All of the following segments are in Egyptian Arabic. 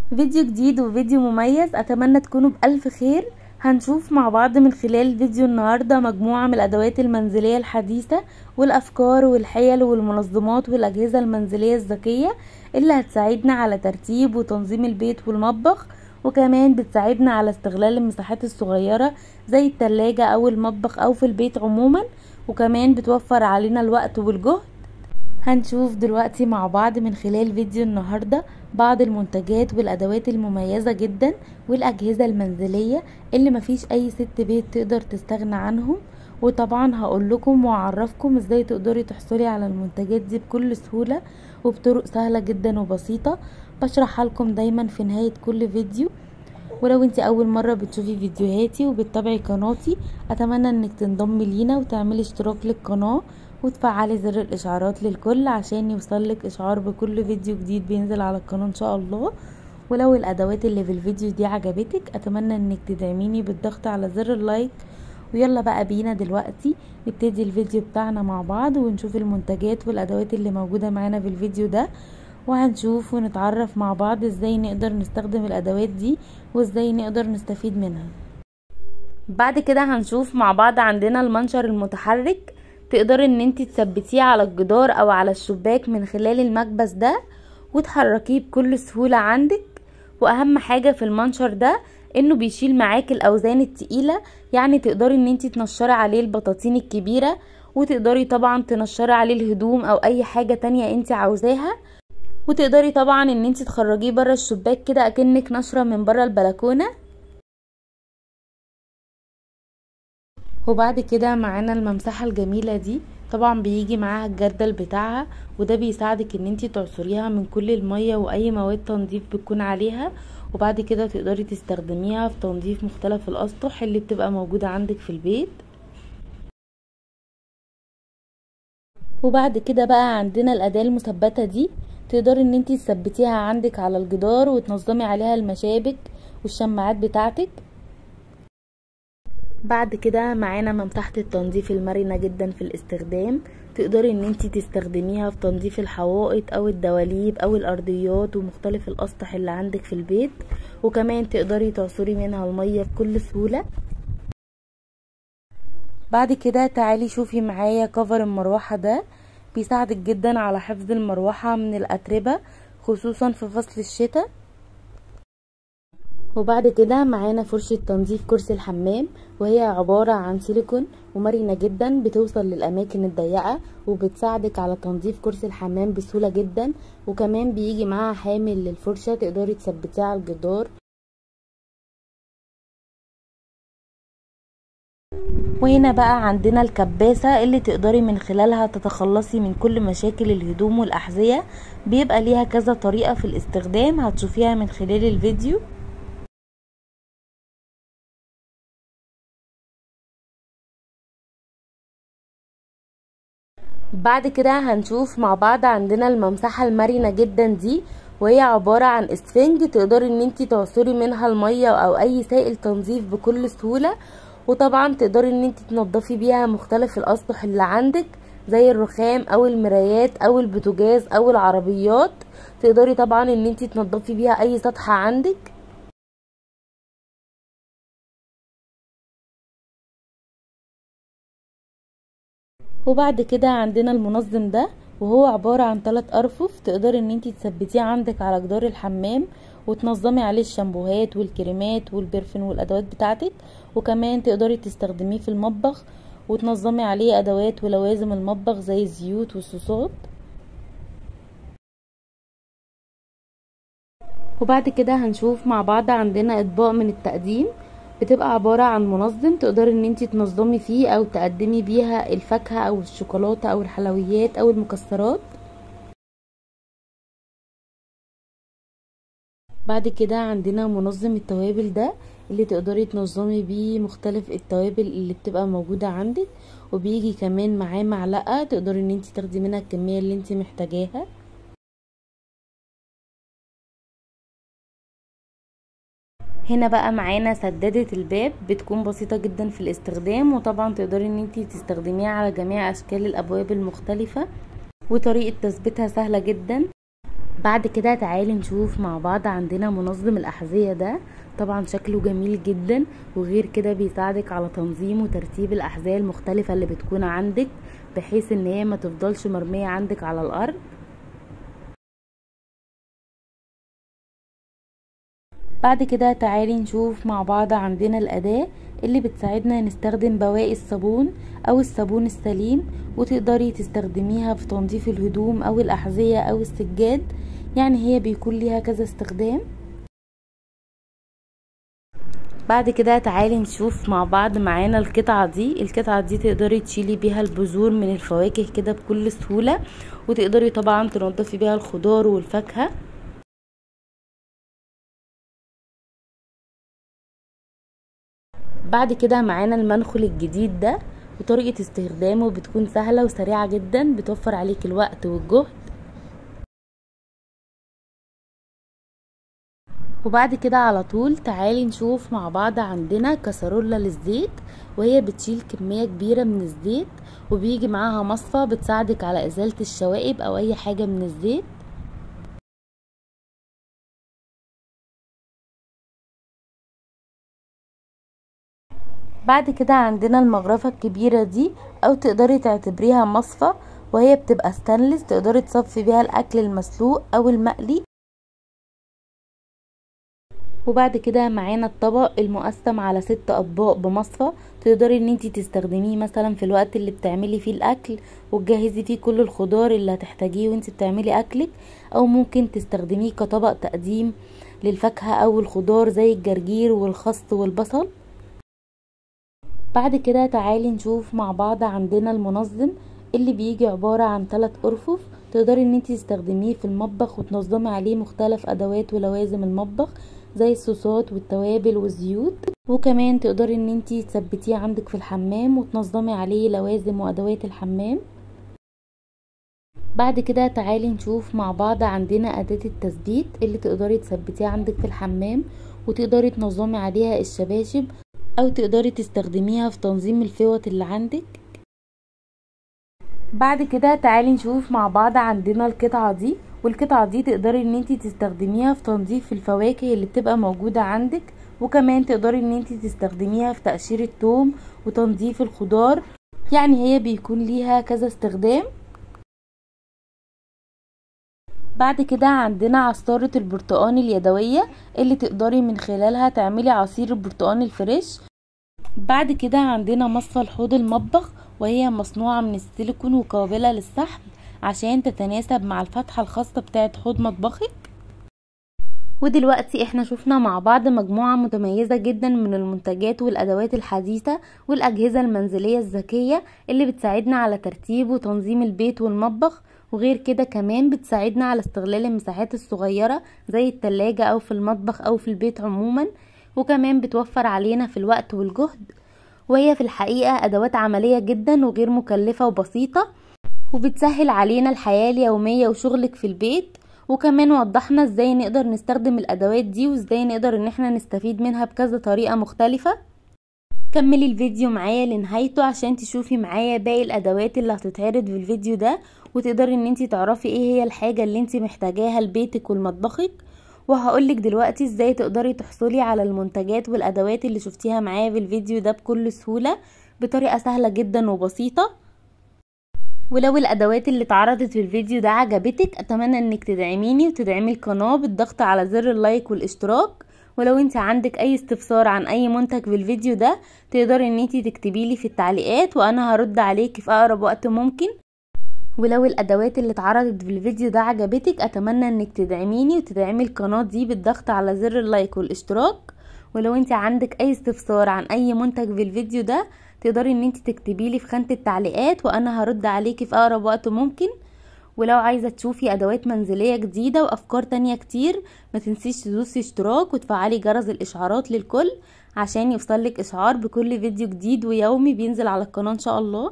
فيديو جديد وفيديو مميز اتمنى تكونوا بألف خير هنشوف مع بعض من خلال فيديو النهاردة مجموعة من الادوات المنزلية الحديثة والافكار والحيل والمنظمات والاجهزة المنزلية الذكية اللي هتساعدنا على ترتيب وتنظيم البيت والمطبخ وكمان بتساعدنا على استغلال المساحات الصغيرة زي التلاجة او المطبخ او في البيت عموما وكمان بتوفر علينا الوقت والجهد هنشوف دلوقتي مع بعض من خلال فيديو النهاردة بعض المنتجات والادوات المميزة جدا والاجهزة المنزلية اللي مفيش اي ست بيت تقدر تستغنى عنهم وطبعا هقول لكم واعرفكم ازاي تقدري تحصلي على المنتجات دي بكل سهولة وبطرق سهلة جدا وبسيطة بشرحها لكم دايما في نهاية كل فيديو ولو انت اول مرة بتشوفي فيديوهاتي وبتتابعي قناتي اتمنى انك تنضمي لينا وتعملي اشتراك للقناة وتفعلي زر الاشعارات للكل عشان يوصلك اشعار بكل فيديو جديد بينزل على القناة ان شاء الله ولو الادوات اللي في الفيديو دي عجبتك اتمنى انك تدعميني بالضغط على زر اللايك ويلا بقى بينا دلوقتي نبتدي الفيديو بتاعنا مع بعض ونشوف المنتجات والادوات اللي موجودة معانا في الفيديو ده وهنشوف ونتعرف مع بعض ازاي نقدر نستخدم الادوات دي وازاي نقدر نستفيد منها بعد كده هنشوف مع بعض عندنا المنشر المتحرك تقدري ان انت تثبتيه على الجدار او على الشباك من خلال المكبس ده وتحركيه بكل سهولة عندك واهم حاجة في المنشر ده انه بيشيل معاك الاوزان التقيلة يعني تقدري ان انت تنشري عليه البطاطين الكبيرة وتقدري طبعا تنشري عليه الهدوم او اي حاجة تانية انت عاوزاها وتقدري طبعا ان انت تخرجيه بره الشباك كده اكنك نشرة من بره البلكونة وبعد كده معانا الممسحة الجميلة دي طبعا بيجي معاها الجردل بتاعها وده بيساعدك ان انتي تعصريها من كل المية واي مواد تنظيف بتكون عليها وبعد كده تقدري تستخدميها في تنظيف مختلف الاسطح اللي بتبقى موجودة عندك في البيت وبعد كده بقى عندنا الاداة المثبتة دي تقدري ان انتي تثبتيها عندك على الجدار وتنظمي عليها المشابك والشماعات بتاعتك بعد كده معانا ممسحة التنظيف المرنة جدا في الاستخدام تقدري ان انتي تستخدميها في تنظيف الحوائط او الدواليب او الارضيات ومختلف الاسطح اللي عندك في البيت وكمان تقدري تعصري منها المية بكل سهولة بعد كده تعالي شوفي معايا كفر المروحة ده بيساعدك جدا على حفظ المروحة من الاتربة خصوصا في فصل الشتاء وبعد كده معانا فرشة تنظيف كرسي الحمام وهي عبارة عن سيليكون ومرنة جدا بتوصل للأماكن الضيقة وبتساعدك على تنظيف كرسي الحمام بسهولة جدا وكمان بيجي معاها حامل للفرشة تقدري تثبتيها على الجدار وهنا بقى عندنا الكباسة اللي تقدري من خلالها تتخلصي من كل مشاكل الهدوم والأحذية بيبقى ليها كذا طريقة في الاستخدام هتشوفيها من خلال الفيديو بعد كده هنشوف مع بعض عندنا الممسحة المرنة جدا دي وهي عبارة عن اسفنج تقدري ان انتي تعصري منها المية او اي سائل تنظيف بكل سهولة وطبعا تقدري ان انتي تنضفي بيها مختلف الاسطح اللي عندك زي الرخام او المرايات او البوتاجاز او العربيات تقدري طبعا ان انتي تنضفي بيها اي سطح عندك وبعد كده عندنا المنظم ده وهو عبارة عن ثلاث ارفف تقدري ان انتي تثبتيه عندك على جدار الحمام وتنظمي عليه الشامبوهات والكريمات والبرفن والادوات بتاعتك وكمان تقدري تستخدميه في المطبخ وتنظمي عليه ادوات ولوازم المطبخ زي الزيوت والصوصات وبعد كده هنشوف مع بعض عندنا اطباق من التقديم بتبقى عبارة عن منظم تقدري ان انتي تنظمي فيه او تقدمي بيها الفاكهة او الشوكولاتة او الحلويات او المكسرات بعد كده عندنا منظم التوابل ده اللي تقدري تنظمي بيه مختلف التوابل اللي بتبقى موجودة عندك وبيجي كمان معاه معلقة تقدري ان انتي تاخدي منها الكمية اللي انتي محتاجاها هنا بقى معانا سدادة الباب بتكون بسيطة جدا في الاستخدام وطبعا تقدري ان انتي تستخدميها على جميع اشكال الابواب المختلفة وطريقة تثبيتها سهلة جدا بعد كده تعالي نشوف مع بعض عندنا منظم الأحذية ده طبعا شكله جميل جدا وغير كده بيساعدك على تنظيم وترتيب الأحذية المختلفة اللي بتكون عندك بحيث ان هي ما تفضلش مرمية عندك على الأرض بعد كده تعالي نشوف مع بعض عندنا الأداة اللي بتساعدنا نستخدم بواقي الصابون أو الصابون السليم وتقدري تستخدميها في تنظيف الهدوم أو الأحذية أو السجاد يعني هي بيكون ليها كذا استخدام بعد كده تعالي نشوف مع بعض معانا القطعة دي القطعة دي تقدري تشيلي بيها البذور من الفواكه كده بكل سهولة وتقدري طبعا تنضفي بيها الخضار والفاكهة بعد كده معانا المنخل الجديد ده وطريقة استخدامه بتكون سهلة وسريعة جدا بتوفر عليك الوقت والجهد وبعد كده على طول تعالي نشوف مع بعض عندنا كسرولة للزيت وهي بتشيل كمية كبيرة من الزيت وبيجي معاها مصفى بتساعدك على ازالة الشوائب او اي حاجة من الزيت بعد كده عندنا المغرفة الكبيرة دي او تقدري تعتبريها مصفى وهي بتبقى ستانلس تقدري تصفي بيها الاكل المسلوق او المقلي وبعد كده معانا الطبق المقسم على ست اطباق بمصفى تقدري ان انتي تستخدميه مثلا في الوقت اللي بتعملي فيه الاكل وتجهزي فيه كل الخضار اللي هتحتاجيه وانتي بتعملي اكلك او ممكن تستخدميه كطبق تقديم للفاكهة او الخضار زي الجرجير والخس والبصل بعد كده تعالي نشوف مع بعض عندنا المنظم اللي بيجي عبارة عن ثلاث ارفف تقدري ان انتي تستخدميه في المطبخ وتنظمي عليه مختلف ادوات ولوازم المطبخ زي الصوصات والتوابل والزيوت وكمان تقدري ان انتي تثبتيه عندك في الحمام وتنظمي عليه لوازم وادوات الحمام بعد كده تعالي نشوف مع بعض عندنا اداة التثبيت اللي تقدري تثبتيها عندك في الحمام وتقدري تنظمي عليها الشباشب او تقدري تستخدميها في تنظيم الفوط اللي عندك بعد كده تعالي نشوف مع بعض عندنا القطعة دي والقطعة دي تقدري ان انتي تستخدميها في تنظيف الفواكه اللي بتبقى موجودة عندك وكمان تقدري ان انتي تستخدميها في تقشير الثوم وتنظيف الخضار يعني هي بيكون ليها كذا استخدام بعد كده عندنا عصارة البرتقان اليدوية اللي تقدري من خلالها تعملي عصير البرتقان الفريش بعد كده عندنا مصفى الحوض المطبخ وهي مصنوعة من السيليكون وقابلة للسحب عشان تتناسب مع الفتحة الخاصة بتاعة حوض مطبخك ودلوقتي احنا شفنا مع بعض مجموعة متميزة جدا من المنتجات والادوات الحديثة والاجهزة المنزلية الذكية اللي بتساعدنا على ترتيب وتنظيم البيت والمطبخ وغير كده كمان بتساعدنا على استغلال المساحات الصغيرة زي التلاجة او في المطبخ او في البيت عموما وكمان بتوفر علينا في الوقت والجهد وهي في الحقيقة ادوات عملية جدا وغير مكلفة وبسيطة وبتسهل علينا الحياة اليومية وشغلك في البيت وكمان وضحنا ازاي نقدر نستخدم الادوات دي وازاي نقدر ان احنا نستفيد منها بكذا طريقة مختلفة كملي الفيديو معايا لنهايته عشان تشوفي معايا باقي الادوات اللي هتتعرض في الفيديو ده وتقدري ان انتي تعرفي ايه هي الحاجة اللي انتي محتاجاها لبيتك ولمطبخك وهقولك دلوقتي ازاي تقدري تحصلي على المنتجات والادوات اللي شفتيها معايا في الفيديو ده بكل سهولة بطريقة سهلة جدا وبسيطة ولو الادوات اللي اتعرضت في الفيديو ده عجبتك اتمنى انك تدعميني وتدعمي القناة بالضغط على زر اللايك والاشتراك ولو انت عندك اي استفسار عن اي منتج في الفيديو ده تقدري ان انت تكتبي لي في التعليقات وانا هرد عليك في اقرب وقت ممكن ولو الادوات اللي اتعرضت في الفيديو ده عجبتك اتمنى انك تدعميني وتدعمي القناة دي بالضغط على زر اللايك والاشتراك ولو انت عندك اي استفسار عن اي منتج في الفيديو ده تقدري ان انت تكتبي لي في خانة التعليقات وانا هرد عليكي في اقرب وقت ممكن ولو عايزة تشوفي ادوات منزلية جديدة وافكار تانية كتير ما تنسيش تدوسي اشتراك وتفعلي جرس الاشعارات للكل عشان يوصلك اشعار بكل فيديو جديد ويومي بينزل على القناة ان شاء الله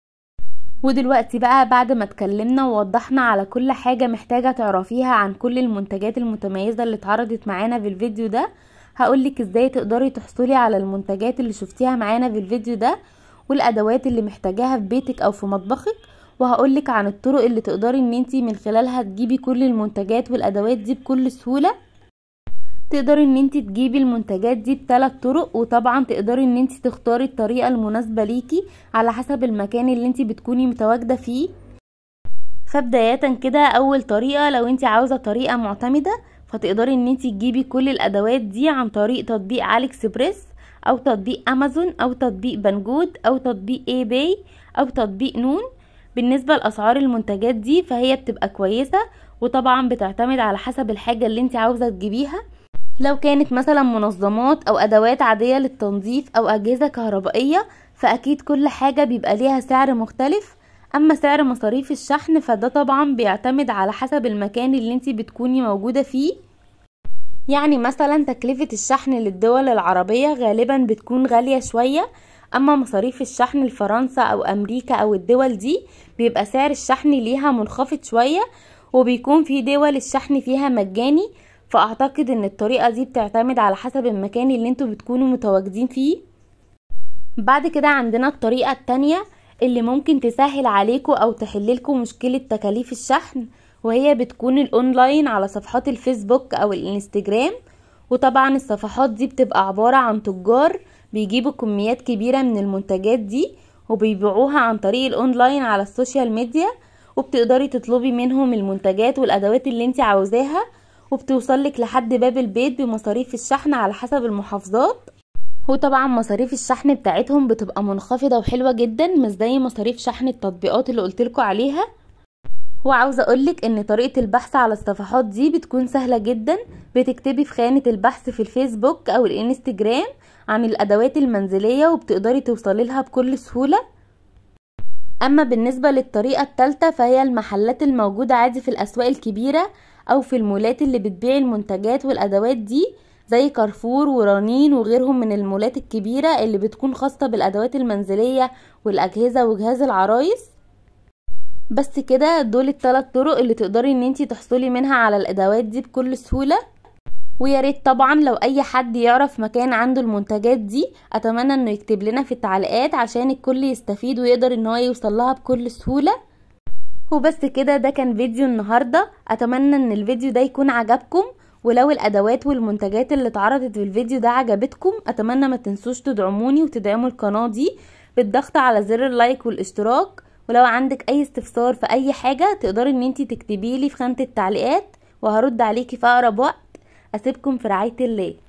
ودلوقتي بقى بعد ما اتكلمنا ووضحنا على كل حاجة محتاجة تعرفيها عن كل المنتجات المتميزة اللي اتعرضت معانا في الفيديو ده هقولك ازاي تقدري تحصلي على المنتجات اللي شفتيها معانا في الفيديو ده والادوات اللي محتاجاها في بيتك او في مطبخك وهقولك عن الطرق اللي تقدري ان انتي من خلالها تجيبي كل المنتجات والادوات دي بكل سهولة تقدري ان انتي تجيبي المنتجات دي بثلاث طرق وطبعا تقدري ان انتي تختاري الطريقة المناسبة ليكي على حسب المكان اللي انتي بتكوني متواجدة فيه فبداية كده اول طريقة لو انتي عاوزة طريقة معتمدة فتقدري ان انتي تجيبي كل الادوات دي عن طريق تطبيق علي اكسبريس او تطبيق امازون او تطبيق بنجود او تطبيق اي باي او تطبيق نون بالنسبة لاسعار المنتجات دي فهي بتبقى كويسة وطبعا بتعتمد على حسب الحاجة اللي انت عاوزة تجيبيها لو كانت مثلا منظمات او ادوات عادية للتنظيف او اجهزة كهربائية فاكيد كل حاجة بيبقى ليها سعر مختلف اما سعر مصاريف الشحن فده طبعا بيعتمد على حسب المكان اللي انت بتكوني موجودة فيه يعني مثلا تكلفة الشحن للدول العربية غالبا بتكون غالية شوية اما مصاريف الشحن لفرنسا او امريكا او الدول دي بيبقى سعر الشحن ليها منخفض شوية وبيكون في دول الشحن فيها مجاني فاعتقد ان الطريقة دي بتعتمد على حسب المكان اللي انتوا بتكونوا متواجدين فيه بعد كده عندنا الطريقة التانية اللي ممكن تسهل عليكم او تحللكم مشكلة تكاليف الشحن وهي بتكون الاونلاين على صفحات الفيسبوك او الانستجرام وطبعا الصفحات دي بتبقى عبارة عن تجار بيجيبوا كميات كبيرة من المنتجات دي وبيبيعوها عن طريق الاونلاين على السوشيال ميديا وبتقدري تطلبي منهم المنتجات والادوات اللي انت عاوزاها وبتوصلك لحد باب البيت بمصاريف الشحن على حسب المحافظات وطبعا مصاريف الشحن بتاعتهم بتبقى منخفضة وحلوة جدا مش زي مصاريف شحن التطبيقات اللي قلتلكوا عليها وعاوزة اقولك ان طريقة البحث على الصفحات دي بتكون سهلة جدا بتكتبي في خانة البحث في الفيسبوك او الانستجرام عن الادوات المنزلية وبتقدري توصلي لها بكل سهولة اما بالنسبة للطريقة التالتة فهي المحلات الموجودة عادي في الاسواق الكبيرة او في المولات اللي بتبيع المنتجات والادوات دي زي كارفور ورنين وغيرهم من المولات الكبيرة اللي بتكون خاصة بالادوات المنزلية والاجهزة وجهاز العرايس بس كده دول الثلاث طرق اللي تقدري ان انتي تحصلي منها على الادوات دي بكل سهولة ويا ريت طبعا لو اي حد يعرف مكان عنده المنتجات دي اتمنى انه يكتب لنا في التعليقات عشان الكل يستفيد ويقدر ان هو يوصل لها بكل سهولة وبس كده ده كان فيديو النهاردة اتمنى ان الفيديو ده يكون عجبكم ولو الادوات والمنتجات اللي اتعرضت في الفيديو ده عجبتكم اتمنى ما تنسوش تدعموني وتدعموا القناة دي بالضغط على زر اللايك والاشتراك ولو عندك اي استفسار في اي حاجة تقدري ان انتي تكتبيلي في خانة التعليقات وهرد عليكي في اقرب وقت اسيبكم في رعاية الله